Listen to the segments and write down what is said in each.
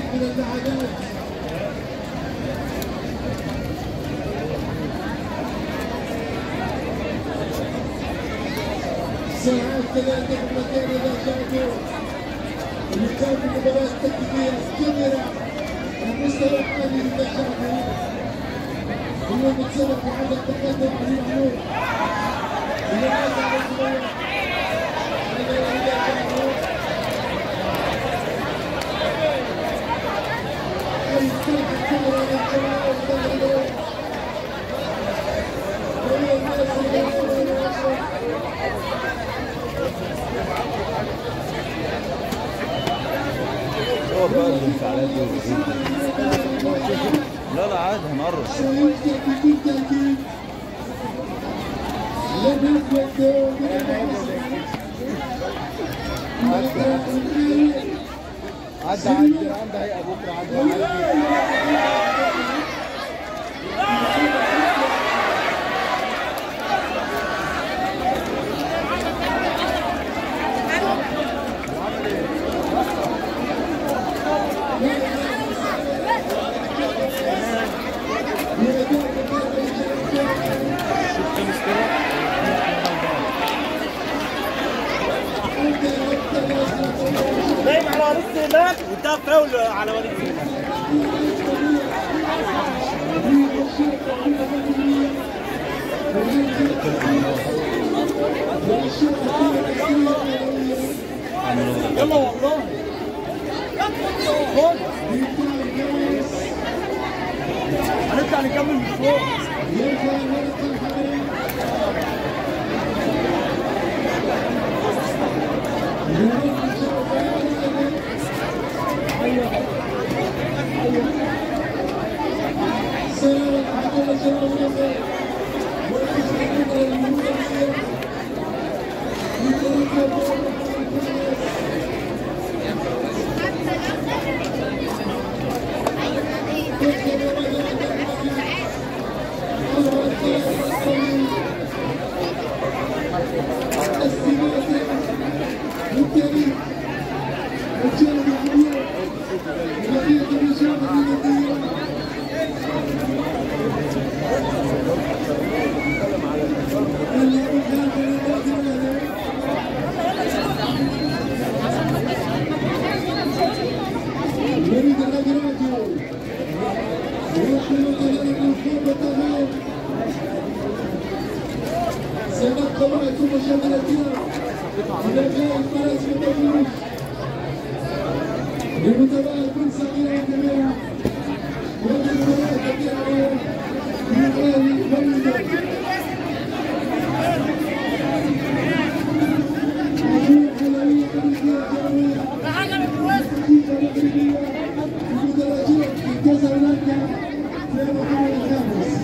من اللعنات ساعات ثلاثة في مكان إذا شاهدوا اللي كان في المباراة التكتيكية كاميرا المستوى العالي إذا شاهدوا اليوم تسبب في عدد تقدم علي محمود إلى الناس على الصغير إذا شاهدوا أي سلك الكاميرا للجماعة والتغيير وهي الناس اللي هو بقى الانفعالات دي لا لا عادي هنقرب سيبدأ بكل تأكيد لم يثبت عدى عندي عندي هيئه بكره عدى نايم على وليد سليمان وده فاول على وليد سليمان يلا والله خد هنطلع نكمل من فوق نريد الأدراج يحمل كذلك الخوف والتغيير سنبقى معكم مشاهدينا الكرام إلى جاء الفرس والتفويض لمتابعة كل صغيرة وكبيرة وللمباراة التي من أهل الفريق حلوية أمريكية جنوبية المدرجين في كازابلانكا في المقام الخامس.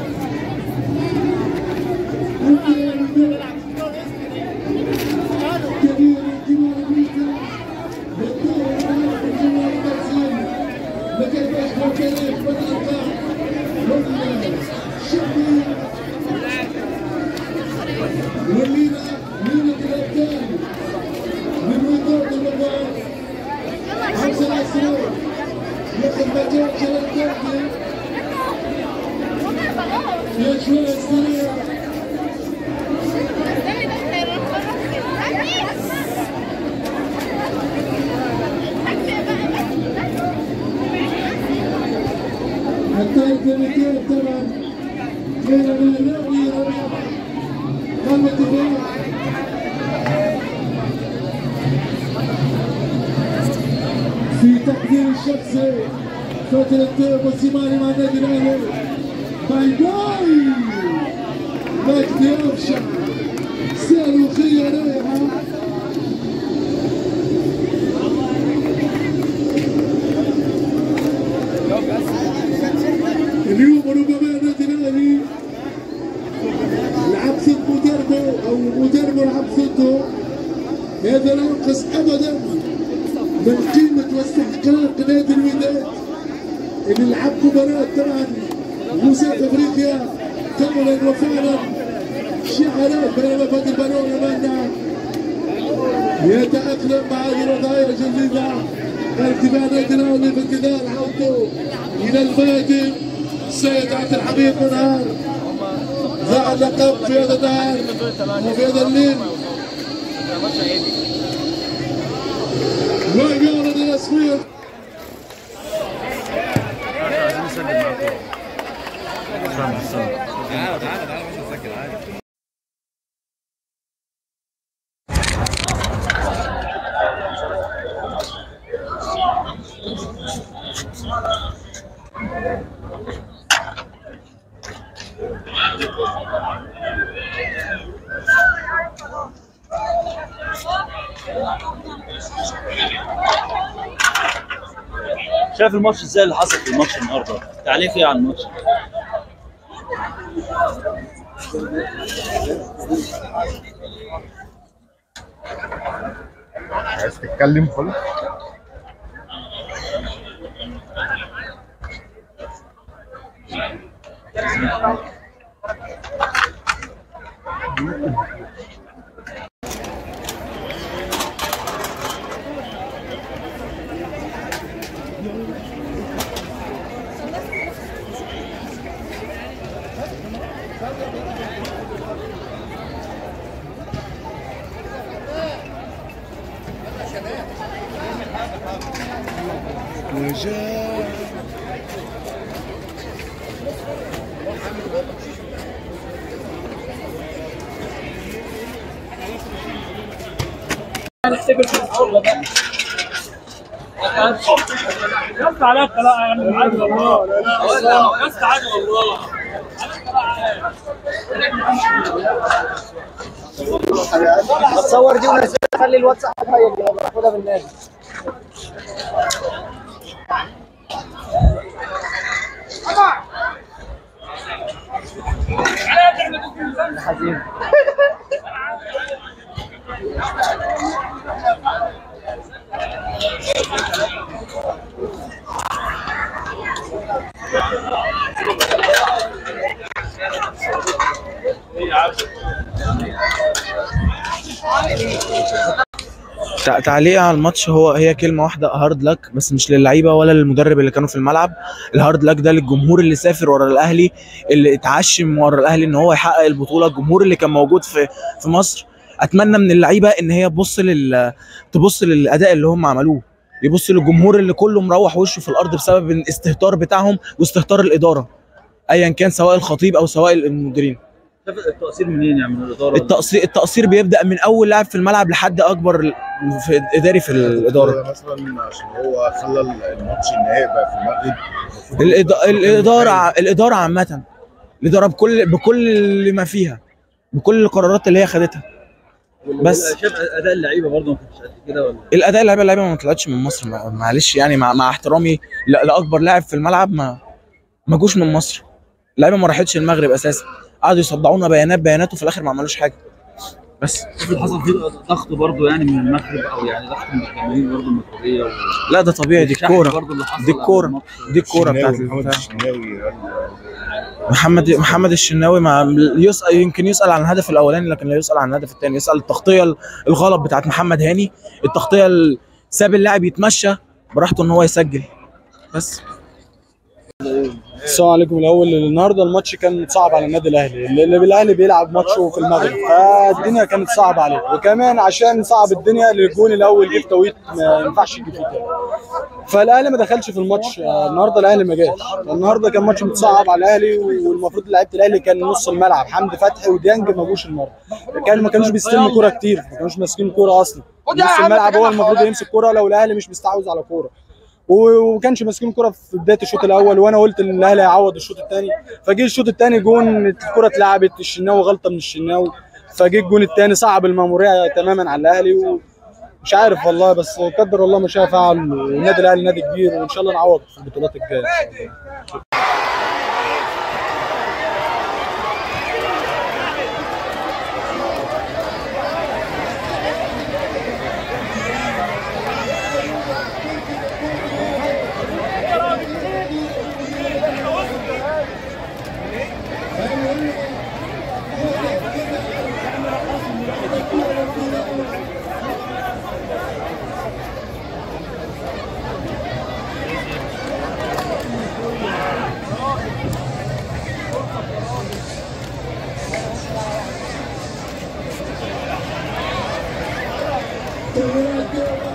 كبير كبير امريكا بالدور الأول في الجمهور البرازيلي لكي تشبه التاريخ والارقام والشعبيه والليله ليله الابطال من وجود المباراه خمسة الأسرار ياخذ مجال جلال كردي يا شوية سريع حتى الكوميتيه طبعا كان من الرأي قامت بها في تقدير الشخصي فترة موسيماني مع النادي الاهلي باي باي مجدي ابشع سالوا خياريها اليوم ربما النادي الاهلي لعب ضد مدربه او مدربه لعب ضده هذا لا ينقص ابدا من قيمة واستحقاق نادي الوداد اللي لعب مباراة طبعا موسى افريقيا كاملا وفعلا شعارات بينما فادي البالون امامنا يتأقلم مع هذه الوضعية الجديدة ارتفاع نادي الاهلي في انتظار عودته الى البادئ السيد عبد الحميد منهار ذا اللقب في هذا النهار وفي هذا الليل ويعلن التصوير عايزين نسجل معاكم فاهم السنة شايف الماتش ازاي اللي حصل في الماتش النهارده تعليق ايه على الماتش عايز تتكلم خالص يس عليك لا يعني عادي والله يس عادي والله تصور دي ونزلها خلي الواتساب هيجي خدها بالنادي حزين تع- تعليق على الماتش هو هي كلمه واحده هارد لك بس مش للعيبه ولا للمدرب اللي كانوا في الملعب الهارد لك ده للجمهور اللي سافر ورا الاهلي اللي اتعشم ورا الاهلي ان هو يحقق البطوله الجمهور اللي كان موجود في في مصر اتمنى من اللعيبه ان هي تبص لل تبص للاداء اللي هم عملوه يبص للجمهور اللي كله مروح وشه في الارض بسبب الاستهتار بتاعهم واستهتار الاداره ايا كان سواء الخطيب او سواء المديرين شايف التقصير منين يعني من الاداره التقصير التقصير بيبدا من اول لاعب في الملعب لحد اكبر في اداري في الاداره مثلا عشان هو خلى الماتش النهائي بقى في المغرب المفروض الإد- يبقى- الاداره ع- الاداره عامه الاداره بكل بكل اللي ما فيها بكل القرارات اللي هي خدتها بس. شايف اداء اللعيبه برضه ما كانش قد كده ولا الاداء اللعيبه اللعيبه ما طلعتش من مصر مع- معلش يعني مع, مع احترامي ل- لاكبر لاعب في الملعب ما ما جوش من مصر اللعيبه ما راحتش المغرب اساسا قعدوا يصدعونا بيانات بيانات وفي الاخر ما عملوش حاجه بس شايف اللي حصل فيه ضغط برضه يعني من المغرب او يعني ضغط من الجماهير برضه المغربيه و- لا ده طبيعي دي والشحن الكوره برضه اللي حصل دي قبل الكورة. الماتش. دي الكوره بتاعت الشناوي، محمد بتاع- الشناوي قال- محمد محمد الشناوي مع يسأل يمكن يسأل عن الهدف الاولاني لكن لا يسأل عن الهدف الثاني يسأل التغطيه الغلط بتاعت محمد هاني التغطيه ال- ساب اللاعب يتمشى براحته ان هو يسجل بس السلام عليكم الاول النهارده الماتش كان صعب على النادي الاهلي اللي الاهلي بيلعب ماتشه في المغرب فالدنيا كانت صعبه عليه وكمان عشان صعب الدنيا الجون الاول جه في توقيت ما ينفعش يجي فيه تاني فالاهلي ما دخلش في الماتش آه، النهارده الاهلي ما جاش النهارده كان ماتش متصعب على الاهلي والمفروض لعيبه الاهلي كان نص الملعب حمدي فتحي وديانج ما جوش النهارده كان ما كانوش بيستلموا كوره كتير ما كانوش ماسكين كوره اصلا نص الملعب هو المفروض يمسك كوره لو الاهلي مش مستحوذ على كوره و- وكانش ماسكين كرة في بدايه الشوط الاول وانا قلت ان الاهلي هيعوض الشوط الثاني فجه الشوط الثاني جون الكره اتلعبت الشناوي غلطه من الشناوي فجه الجون الثاني صعب الماموريه تماما على الاهلي ومش عارف والله بس قدر الله ما شاء فعل والنادي الاهلي نادي كبير وان شاء الله نعوض في البطولات الجايه إن شاء الله. تغييرات